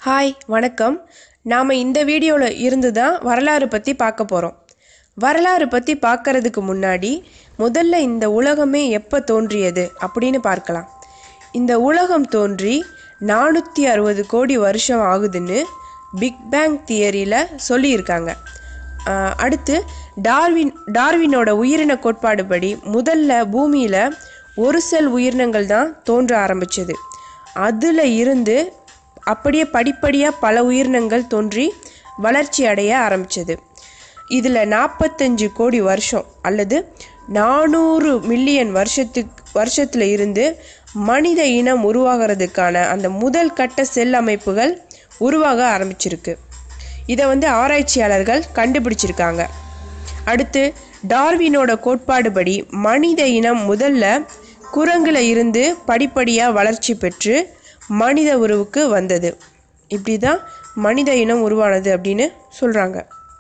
hi வணக்கம் நாம் இந்த வீடியோவில் இருந்து தான் வரலாறு பற்றி பார்க்க போகிறோம் வரலாறு பற்றி பார்க்கறதுக்கு முன்னாடி முதல்ல இந்த உலகமே எப்போ தோன்றியது அப்படின்னு பார்க்கலாம் இந்த உலகம் தோன்றி நானூற்றி அறுபது கோடி வருஷம் ஆகுதுன்னு பிக் பேங் தியரியில் சொல்லியிருக்காங்க ஆஹ் அடுத்து டார்வின் டார்வினோட உயிரின கோட்பாடுபடி முதல்ல பூமியில் ஒரு செல் உயிரினங்கள் தான் தோன்ற ஆரம்பிச்சது அதில் இருந்து அப்படியே படிப்படியாக பல உயிரினங்கள் தோன்றி வளர்ச்சி அடைய ஆரம்பிச்சது இதில் நாற்பத்தஞ்சு கோடி வருஷம் அல்லது நானூறு மில்லியன் வருஷத்துக்கு வருஷத்தில் இருந்து மனித இனம் உருவாகிறதுக்கான அந்த முதல் கட்ட செல் அமைப்புகள் உருவாக ஆரம்பிச்சிருக்கு இதை வந்து ஆராய்ச்சியாளர்கள் கண்டுபிடிச்சிருக்காங்க அடுத்து டார்வினோட கோட்பாடுபடி மனித இனம் முதல்ல குரங்குல இருந்து படிப்படியாக வளர்ச்சி பெற்று மனித உருவுக்கு வந்தது இப்படி தான் மனித இனம் உருவானது அப்படின்னு சொல்கிறாங்க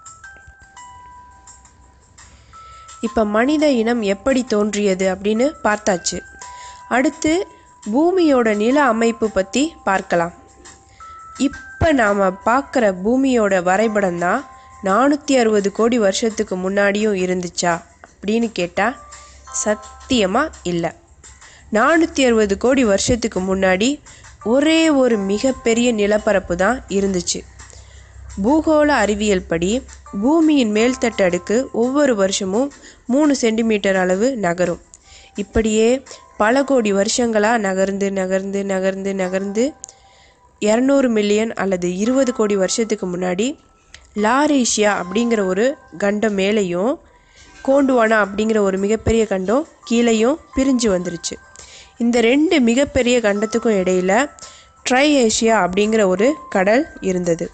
இப்போ மனித இனம் எப்படி தோன்றியது அப்படின்னு பார்த்தாச்சு அடுத்து பூமியோட நில அமைப்பு பற்றி பார்க்கலாம் இப்போ நாம் பார்க்குற பூமியோட வரைபடம் தான் நானூற்றி அறுபது கோடி வருஷத்துக்கு முன்னாடியும் இருந்துச்சா அப்படின்னு கேட்டால் சத்தியமாக இல்லை நானூற்றி அறுபது கோடி வருஷத்துக்கு முன்னாடி ஒரே ஒரு மிகப்பெரிய நிலப்பரப்பு தான் இருந்துச்சு பூகோள அறிவியல் படி பூமியின் மேல்தட்டு அடுக்கு ஒவ்வொரு வருஷமும் மூணு சென்டிமீட்டர் அளவு நகரும் இப்படியே பல கோடி வருஷங்களாக நகர்ந்து நகர்ந்து நகர்ந்து நகர்ந்து இரநூறு மில்லியன் அல்லது இருபது கோடி வருஷத்துக்கு முன்னாடி லாரேஷியா அப்படிங்கிற ஒரு கண்டம் மேலேயும் கோண்டுவானா அப்படிங்கிற ஒரு மிகப்பெரிய கண்டம் கீழேயும் பிரிஞ்சு வந்துருச்சு இந்த ரெண்டு மிகப்பெரிய கண்டத்துக்கும் இடையில ட்ரை ஏஷியா அப்படிங்கிற ஒரு கடல் இருந்தது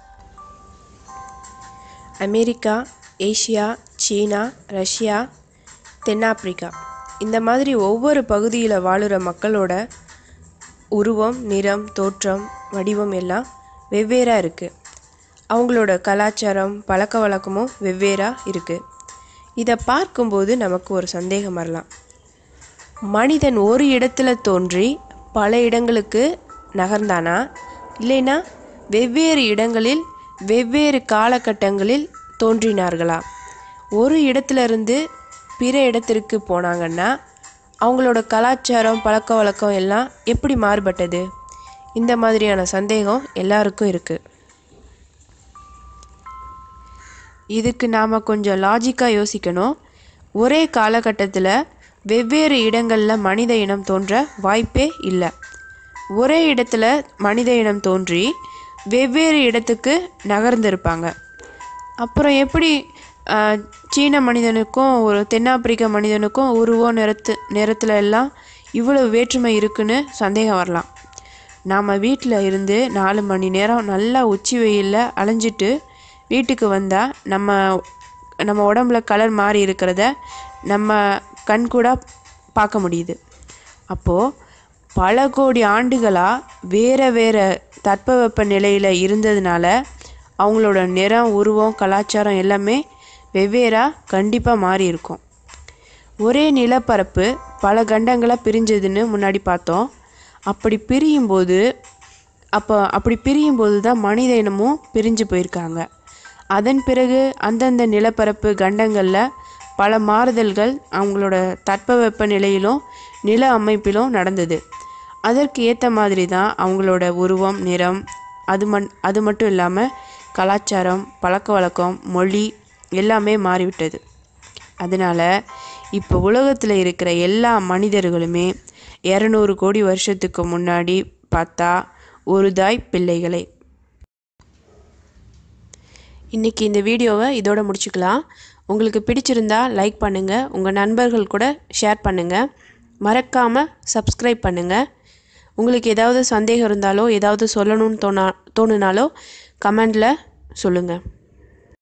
அமெரிக்கா ஏஷியா சீனா ரஷ்யா தென்னாப்பிரிக்கா இந்த மாதிரி ஒவ்வொரு பகுதியில் வாழுற மக்களோட உருவம் நிறம் தோற்றம் வடிவம் எல்லாம் வெவ்வேறாக இருக்குது அவங்களோட கலாச்சாரம் பழக்க வழக்கமும் வெவ்வேறாக இருக்குது இதை பார்க்கும்போது நமக்கு ஒரு சந்தேகம் வரலாம் மனிதன் ஒரு இடத்துல தோன்றி பல இடங்களுக்கு நகர்ந்தானா இல்லைனா வெவ்வேறு இடங்களில் வெவ்வேறு காலகட்டங்களில் தோன்றினார்களா ஒரு இடத்துல இருந்து பிற இடத்திற்கு போனாங்கன்னா அவங்களோட கலாச்சாரம் பழக்க வழக்கம் எல்லாம் எப்படி மாறுபட்டது இந்த மாதிரியான சந்தேகம் எல்லாருக்கும் இருக்குது இதுக்கு நாம் கொஞ்சம் லாஜிக்காக யோசிக்கணும் ஒரே காலகட்டத்தில் வெவ்வேறு இடங்களில் மனித இனம் தோன்ற வாய்ப்பே இல்லை ஒரே இடத்துல மனித இனம் தோன்றி வெவ்வேறு இடத்துக்கு நகர்ந்திருப்பாங்க அப்புறம் எப்படி ஆஹ், சீன மனிதனுக்கும் ஒரு தென்னாப்பிரிக்க மனிதனுக்கும் உருவம் நிறத்து நிறத்துல எல்லாம் இவ்வளவு வேற்றுமை இருக்குன்னு சந்தேகம் வரலாம் நாம் வீட்டில் இருந்து நாலு மணி நேரம் நல்லா உச்சி வெயிலில் அலைஞ்சிட்டு வீட்டுக்கு வந்தால் நம்ம நம்ம உடம்புல கலர் மாறி இருக்கிறத நம்ம கண் கூட பார்க்க முடியுது அப்போது பல கோடி ஆண்டுகளாக வேறு வேறு தட்பவெப்ப நிலையில் இருந்ததுனால அவங்களோட நிறம் உருவம் கலாச்சாரம் எல்லாமே வெவ்வேறாக கண்டிப்பாக மாறி இருக்கும் ஒரே நிலப்பரப்பு பல கண்டங்களாக பிரிஞ்சதுன்னு முன்னாடி பார்த்தோம் அப்படி பிரியும்போது அப்போ அப்படி பிரியும்போது தான் மனித இனமும் பிரிஞ்சு போயிருக்காங்க அதன் பிறகு அந்தந்த நிலப்பரப்பு கண்டங்களில் பல மாறுதல்கள் அவங்களோட தட்பவெப்ப நிலையிலும் நில அமைப்பிலும் நடந்தது அதற்கு ஏற்ற மாதிரி தான் அவங்களோட உருவம் நிறம் அது மண் அது மட்டும் இல்லாமல் கலாச்சாரம் பழக்க வழக்கம் மொழி எல்லாமே மாறிவிட்டது அதனால் இப்போ உலகத்தில் இருக்கிற எல்லா மனிதர்களுமே இரநூறு கோடி வருஷத்துக்கு முன்னாடி பார்த்தா ஒரு தாய் பிள்ளைகளை இன்றைக்கி இந்த வீடியோவை இதோட முடிச்சுக்கலாம் உங்களுக்கு பிடிச்சிருந்தா லைக் பண்ணுங்கள் உங்கள் நண்பர்கள் கூட ஷேர் பண்ணுங்கள் மறக்காமல் சப்ஸ்கிரைப் பண்ணுங்கள் உங்களுக்கு ஏதாவது சந்தேகம் இருந்தாலோ ஏதாவது சொல்லணும்னு தோணா தோணுனாலோ கமெண்டில் சொல்லுங்கள்